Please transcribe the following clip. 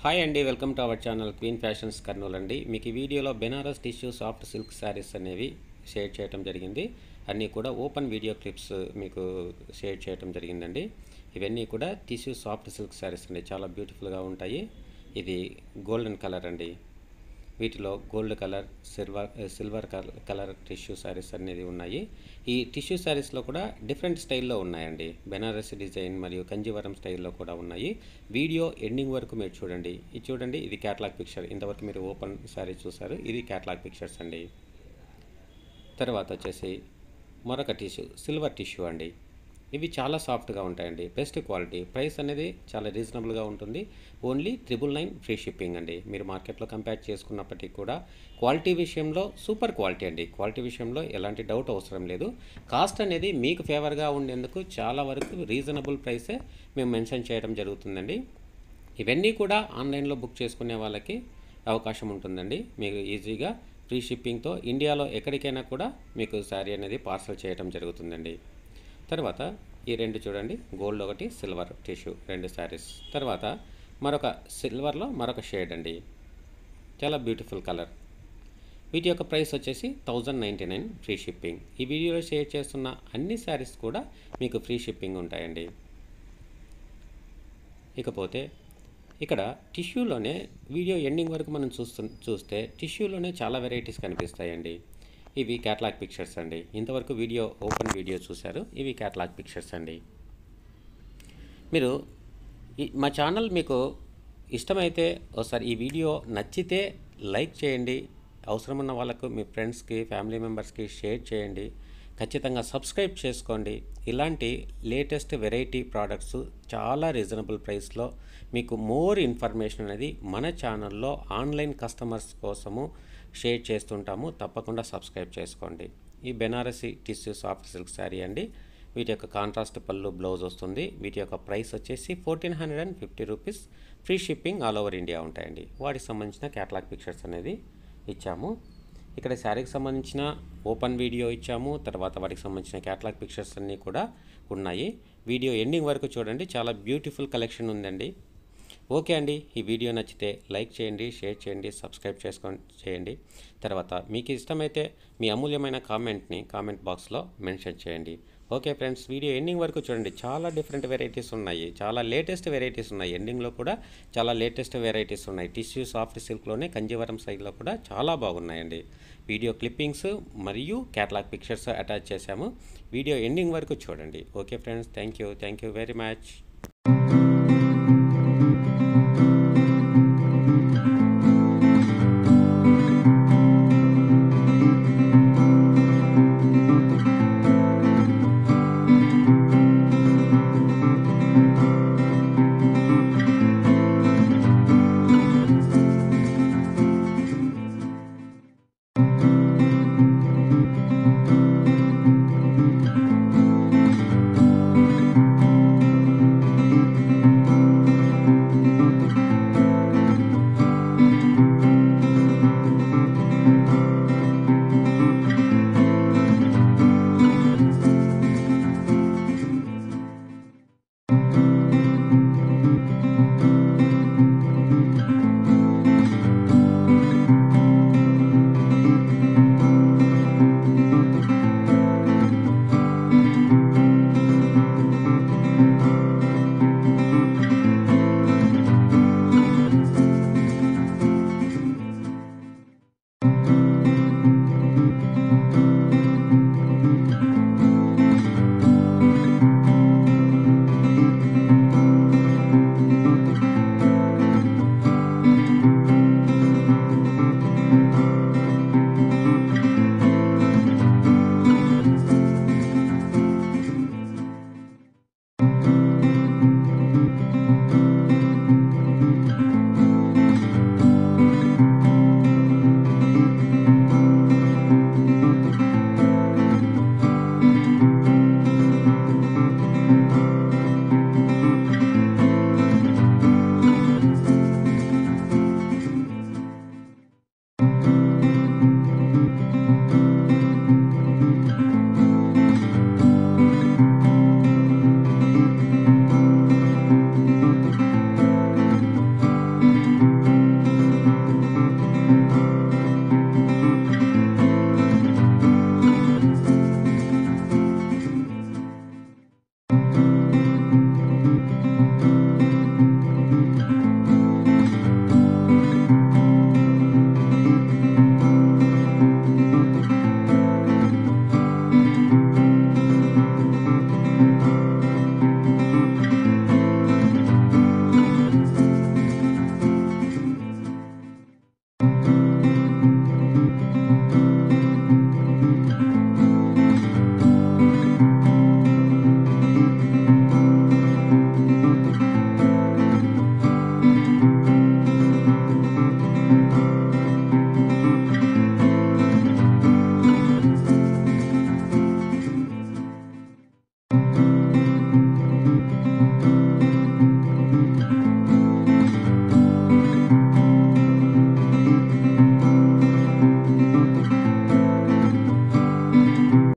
hi అండి welcome to our channel Queen Fashions Kurnool అండి మీకు ఈ వీడియోలో Banaras tissue soft silk saris అనేవి షేర్ చేయడం జరిగింది అన్నీ కూడా ఓపెన్ వీడియో క్లిప్స్ మీకు షేర్ చేయడం జరిగిందండి ఇవన్నీ కూడా టిష్యూ సాఫ్ట్ సిల్క్ శారీస్ అండి చాలా బ్యూటిఫుల్గా ఉంటాయి ఇది గోల్డెన్ కలర్ అండి వీటిలో gold colour silver silver colour colour tissue saris అనేది ఉన్నాయి ఈ టిష్యూ శారీస్లో కూడా డిఫరెంట్ స్టైల్లో ఉన్నాయండి బెనారసి డిజైన్ మరియు కంజీవరం స్టైల్లో కూడా ఉన్నాయి వీడియో ఎండింగ్ వరకు మీరు చూడండి ఇది చూడండి ఇది క్యాట్లాగ్ పిక్చర్ ఇంతవరకు మీరు ఓపెన్ శారీ చూసారు ఇది క్యాట్లాగ్ పిక్చర్స్ అండి తర్వాత వచ్చేసి మరొక టిష్యూ సిల్వర్ టిష్యూ అండి ఇవి చాలా సాఫ్ట్గా ఉంటాయండి బెస్ట్ క్వాలిటీ ప్రైస్ అనేది చాలా రీజనబుల్గా ఉంటుంది only triple nine free shipping అండి మీరు మార్కెట్లో కంపేర్ చేసుకున్నప్పటికీ కూడా క్వాలిటీ విషయంలో సూపర్ క్వాలిటీ అండి క్వాలిటీ విషయంలో ఎలాంటి డౌట్ అవసరం లేదు కాస్ట్ అనేది మీకు ఫేవర్గా ఉండేందుకు చాలా వరకు రీజనబుల్ ప్రైసే మేము మెన్షన్ చేయడం జరుగుతుందండి ఇవన్నీ కూడా ఆన్లైన్లో బుక్ చేసుకునే వాళ్ళకి అవకాశం ఉంటుందండి మీకు ఈజీగా ఫ్రీ షిప్పింగ్తో ఇండియాలో ఎక్కడికైనా కూడా మీకు శారీ అనేది పార్సల్ చేయడం జరుగుతుందండి తర్వాత ఈ రెండు చూడండి గోల్డ్ ఒకటి సిల్వర్ టిష్యూ రెండు శారీస్ తర్వాత మరొక సిల్వర్లో మరొక షేడ్ అండి చాలా బ్యూటిఫుల్ కలర్ వీటి యొక్క ప్రైస్ వచ్చేసి thousand ninety nine free shipping ఈ వీడియోలో షేర్ చేస్తున్న అన్ని శారీస్ కూడా మీకు ఫ్రీ షిప్పింగ్ ఉంటాయండి ఇకపోతే ఇక్కడ టిష్యూలోనే వీడియో ఎండింగ్ వరకు మనం చూస్తు చూస్తే టిష్యూలోనే చాలా వెరైటీస్ కనిపిస్తాయండి ఇవి క్యాట్లాగ్ పిక్చర్స్ అండి ఇంతవరకు వీడియో ఓపెన్ వీడియో చూశారు ఇవి క్యాట్లాగ్ పిక్చర్స్ అండి మీరు ఈ మా ఛానల్ మీకు ఇష్టమైతే ఒకసారి ఈ వీడియో నచ్చితే లైక్ చేయండి అవసరమున్న వాళ్ళకు మీ ఫ్రెండ్స్కి ఫ్యామిలీ మెంబర్స్కి షేర్ చేయండి ఖచ్చితంగా సబ్స్క్రైబ్ చేసుకోండి ఇలాంటి లేటెస్ట్ వెరైటీ ప్రోడక్ట్స్ చాలా రీజనబుల్ ప్రైస్లో మీకు మోర్ ఇన్ఫర్మేషన్ అనేది మన ఛానల్లో ఆన్లైన్ కస్టమర్స్ కోసము షేర్ చేస్తుంటాము తప్పకుండా సబ్స్క్రైబ్ చేసుకోండి ఈ Banarasi tissue soft silk sari అండి వీటి యొక్క కాంట్రాస్ట్ పళ్ళు బ్లౌజ్ వస్తుంది వీటి యొక్క ప్రైస్ వచ్చేసి fourteen hundred and fifty rupees free shipping all over India ఉంటాయండి వాటికి సంబంధించిన క్యాటలాగ్ పిక్చర్స్ అనేది ఇచ్చాము ఇక్కడ శారీకి సంబంధించిన ఓపెన్ వీడియో ఇచ్చాము తర్వాత వాటికి సంబంధించిన క్యాటలాగ్ పిక్చర్స్ అన్నీ కూడా ఉన్నాయి వీడియో ఎండింగ్ వరకు చూడండి చాలా బ్యూటిఫుల్ కలెక్షన్ ఉందండి ఓకే అండి ఈ వీడియో నచ్చితే లైక్ చేయండి షేర్ చేయండి సబ్స్క్రైబ్ చేసుకొని చేయండి తర్వాత మీకు ఇష్టమైతే మీ అమూల్యమైన కామెంట్ని కామెంట్ బాక్స్లో మెన్షన్ చేయండి ఓకే ఫ్రెండ్స్ వీడియో ఎండింగ్ వరకు చూడండి చాలా డిఫరెంట్ వెరైటీస్ ఉన్నాయి చాలా లేటెస్ట్ వెరైటీస్ ఉన్నాయి ఎండింగ్లో కూడా చాలా లేటెస్ట్ వెరైటీస్ ఉన్నాయి టిష్యూ సాఫ్ట్ సిల్క్లోనే కంజీవరం సైడ్లో కూడా చాలా బాగున్నాయండి వీడియో క్లిప్పింగ్స్ మరియు క్యాటలాగ్ పిక్చర్స్ అటాచ్ చేశాము వీడియో ఎండింగ్ వరకు చూడండి okay friends thank you thank you very much